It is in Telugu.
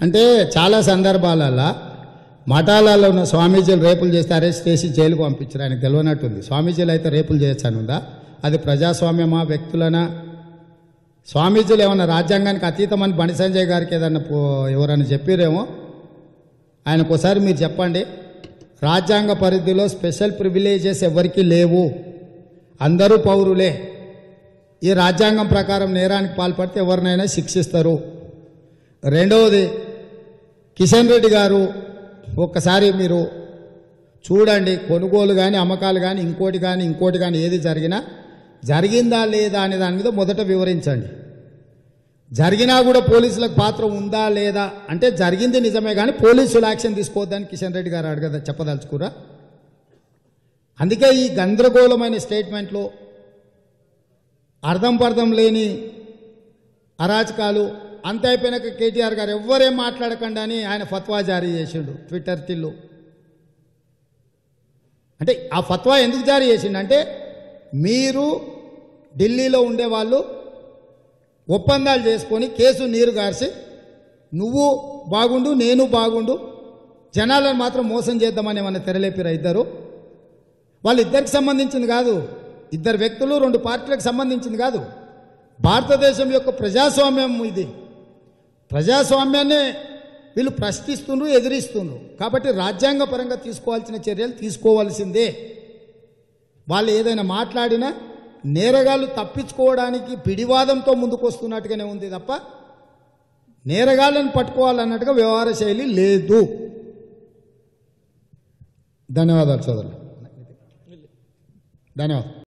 అంటే చాలా సందర్భాలలో మఠాలలో ఉన్న స్వామీజీలు రేపులు చేస్తే అరెస్ట్ చేసి జైలుకు పంపించారు ఆయనకు తెలియనట్టుంది స్వామీజీలు అయితే రేపులు చేయొచ్చని ఉందా అది ప్రజాస్వామ్యమా వ్యక్తులనా స్వామీజీలు ఏమన్నా రాజ్యాంగానికి అతీతమని బండి సంజయ్ గారికి ఏదన్నా పో ఎవరైనా చెప్పారేమో ఆయనకు ఒకసారి మీరు చెప్పండి రాజ్యాంగ పరిధిలో స్పెషల్ ప్రివిలేజెస్ ఎవరికీ లేవు అందరూ పౌరులే ఈ రాజ్యాంగం ప్రకారం నేరానికి పాల్పడితే ఎవరినైనా శిక్షిస్తారు రెండవది కిషన్ రెడ్డి గారు ఒక్కసారి మీరు చూడండి కొనుగోలు కానీ అమ్మకాలు కానీ ఇంకోటి కానీ ఇంకోటి కానీ ఏది జరిగినా జరిగిందా లేదా అనే దాని మీద మొదట వివరించండి జరిగినా కూడా పోలీసులకు పాత్ర ఉందా లేదా అంటే జరిగింది నిజమే కానీ పోలీసులు యాక్షన్ తీసుకోవద్దని కిషన్ రెడ్డి గారు అడగద చెప్పదలుచుకురా అందుకే ఈ గందరగోళమైన స్టేట్మెంట్లో అర్థం పర్థం లేని అరాచకాలు అంత అయిపోయినాక కేటీఆర్ గారు ఎవ్వరేం మాట్లాడకండి అని ఆయన ఫత్వా జారీ చేసిండు ట్విట్టర్ తిల్లు అంటే ఆ ఫత్వా ఎందుకు జారీ చేసిండు అంటే మీరు ఢిల్లీలో ఉండేవాళ్ళు ఒప్పందాలు చేసుకొని కేసు నీరు గార్చి నువ్వు బాగుండు నేను బాగుండు జనాలను మాత్రం మోసం చేద్దామని ఏమన్నా తెరలేపారు ఇద్దరు వాళ్ళిద్దరికి సంబంధించింది కాదు ఇద్దరు వ్యక్తులు రెండు పార్టీలకు సంబంధించింది కాదు భారతదేశం యొక్క ప్రజాస్వామ్యం ఇది ప్రజాస్వామ్యాన్ని వీళ్ళు ప్రశ్నిస్తుండ్రు ఎదిరిస్తుండ్రు కాబట్టి రాజ్యాంగ పరంగా తీసుకోవాల్సిన చర్యలు తీసుకోవాల్సిందే వాళ్ళు ఏదైనా మాట్లాడినా నేరగాళ్ళు తప్పించుకోవడానికి పిడివాదంతో ముందుకు వస్తున్నట్టుగానే ఉంది తప్ప నేరగాళ్ళని పట్టుకోవాలన్నట్టుగా వ్యవహార శైలి లేదు ధన్యవాదాలు సోదరులు ధన్యవాదాలు